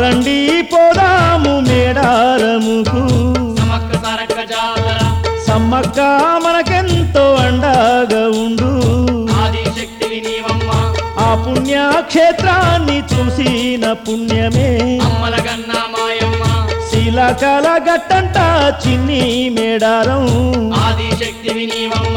రారండి పోదాము మేడారముకు సమక్క సారక్క జాతర సమ్మక్క మనకెంతో అండగా ఉండు ఆది శక్తివి నీవమ్మ ఆ పుణ్యక్షేత్రాన్ని చూసిన పుణ్యమే అమ్మల గన్న మాయమ్మ శీలకల గట్టంట చిన్ని మేడారం ఆది శక్తివి నీవమ్మ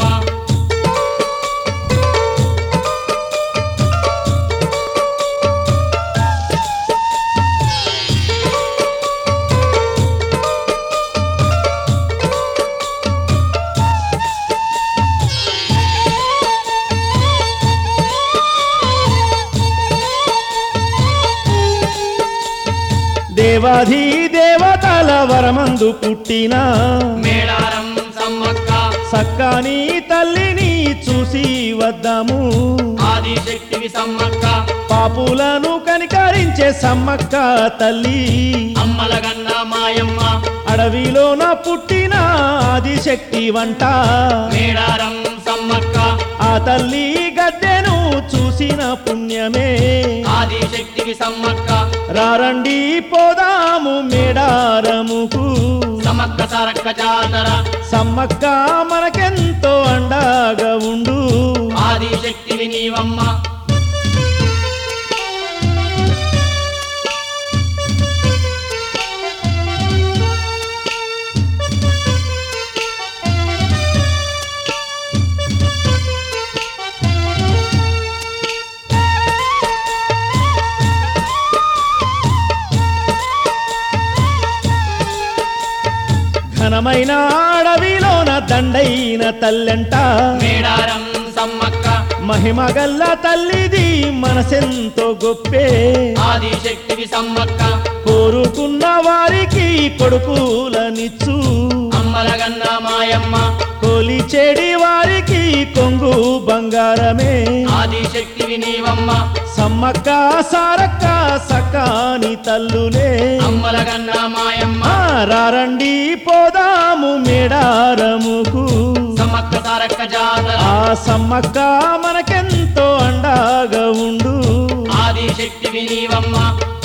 దేవాధి దేవతల వరమందు పుట్టిన మేడారం సమ్మక్క సక్కాని తల్లిని చూసి వద్దాము ఆది శక్తివి సమ్మక్క పాపులను కనికరించే సమ్మక్క తల్లి అమ్మల గన్న మాయమ్మ అడవిలోన పుట్టిన ఆదిశక్తి వంట మేడారం సమ్మక్క ఆ తల్లి గద్దెను చూసిన పుణ్యమే ఆది శక్తివి సమ్మక్క రారండి పోదాము మేడారముకు సమక్క సారక్క జాతర సమ్మక్క మనకెంతో అండగా ఉండు ఆది శక్తివి నీవమ్మ ఘనమైన అడవిలోన దండైన తల్లెంట మేడారం సమ్మక్క మహిమగల్ల తల్లిది మనసెంతో గొప్పే ఆది శక్తివి సమ్మక్క కోరుకున్న వారికి కొడుకులనిచ్చు అమ్మల గన్న మాయమ్మ కోలి చెడి వారికి కొంగు బంగారమే ఆది శక్తివి నీవమ్మ సమ్మక్క సారక్క సకాని తల్లులే అమ్మల గన్న మాయమ్మ ఆ, రారండి పోదాము మేడారముకు సమక్క సారక్క జాతర ఆ సమ్మక్క మనకెంతో అండగా ఉండు ఆది శక్తివి నీవమ్మ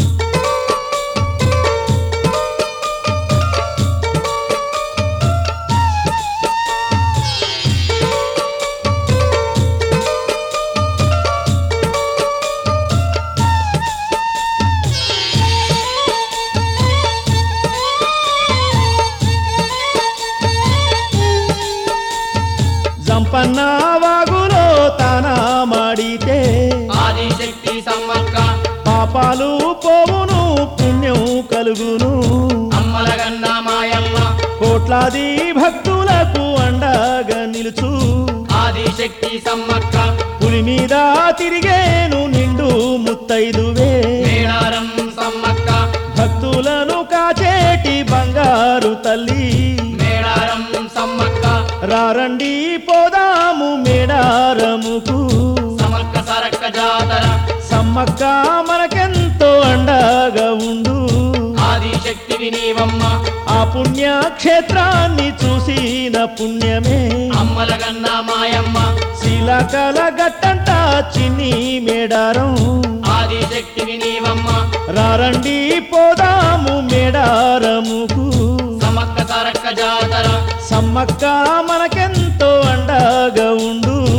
జంపన్న వాగులో తాన మాడితే ఆది శక్తి సమ్మక్క పాపాలు పోవును పుణ్యం కలుగును అమ్మల గన్న మాయమ్మ కోట్లాది భక్తులకు అండగా నిలుచు ఆది శక్తి సమ్మక్క పులి మీద తిరిగేను నిండు ముత్తైదువే మేడారం సమ్మక్క భక్తులను కాచేటి బంగారు తల్లి మేడారం సమ్మక్క రారండి పోదాము మేడారముకు సమక్క సారక్క జాతర సమ్మక్క మనకెంతో అండగా ఉండు ఆది శక్తివి నీవమ్మ ఆ పుణ్యక్షేత్రాన్ని చూసిన పుణ్యమే అమ్మల గన్న మాయమ్మ శిలకల గట్టంట చిన్ని మేడారం ఆది శక్తివి నీవమ్మ రారండి పోదాము మేడారముకు సమక్క సారక్క జాతర సమ్మక్క మనకెంతో అండగా ఉండు